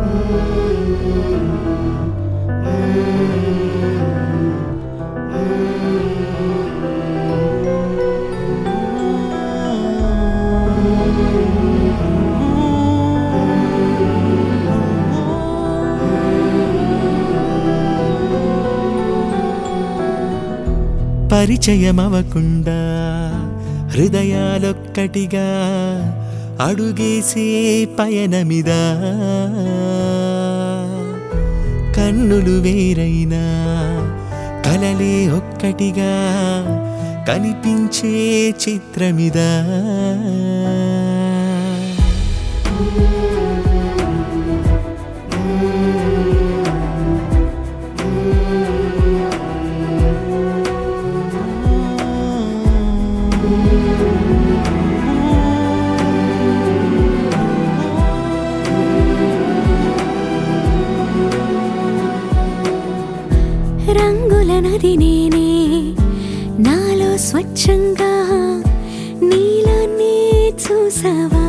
పరిచయమవకుండా హృదయాలొక్కటిగా అడుగేసే పయనమిదా కన్నులు వేరైనా కలలే ఒక్కటిగా కనిపించే చిత్రమిదా రంగుల నది నేనే నాలో స్వచ్ఛంగా నీలాన్ని చూసావా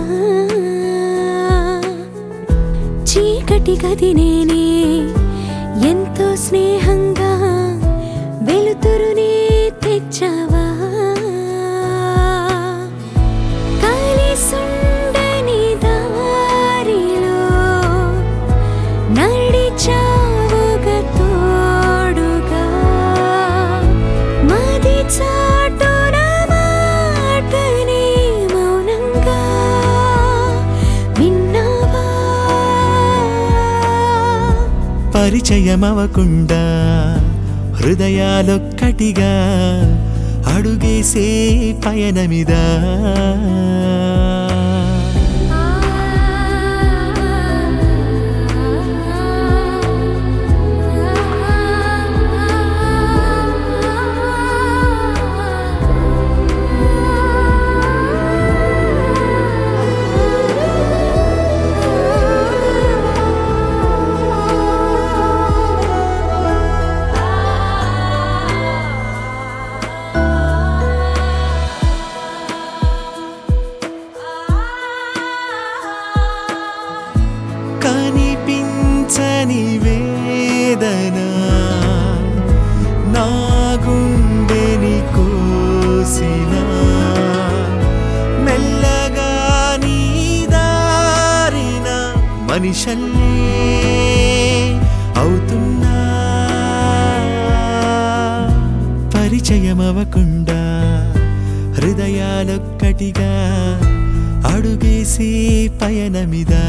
చీకటి గది నేనే ఎంతో స్నేహంగా వెలుతురునే తెచ్చావా కలిసుండని దారిలో నడిచావుగా తోడుగా మది చాటున మాటని మౌనంగా విన్నావా పరిచయమవకుండా హృదయాలొక్కటిగా అడుగేసే పయనమిదా కనిపించని వేదన నా గుండెని కోసిన మెల్లగా నీ దారిన మనిషల్లే అవుతున్నా పరిచయమవకుండా హృదయాలొక్కటిగా అడుగేసే పయనమిదా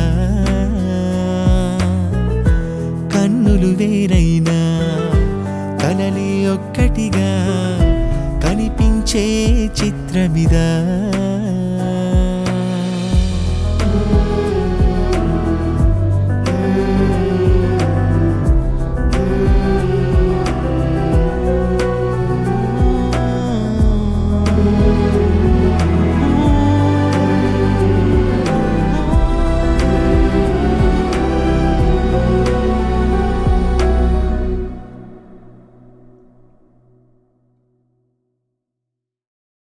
కన్నులు వేరైనా కలలే ఒక్కటిగా కనిపించే చిత్రమిదా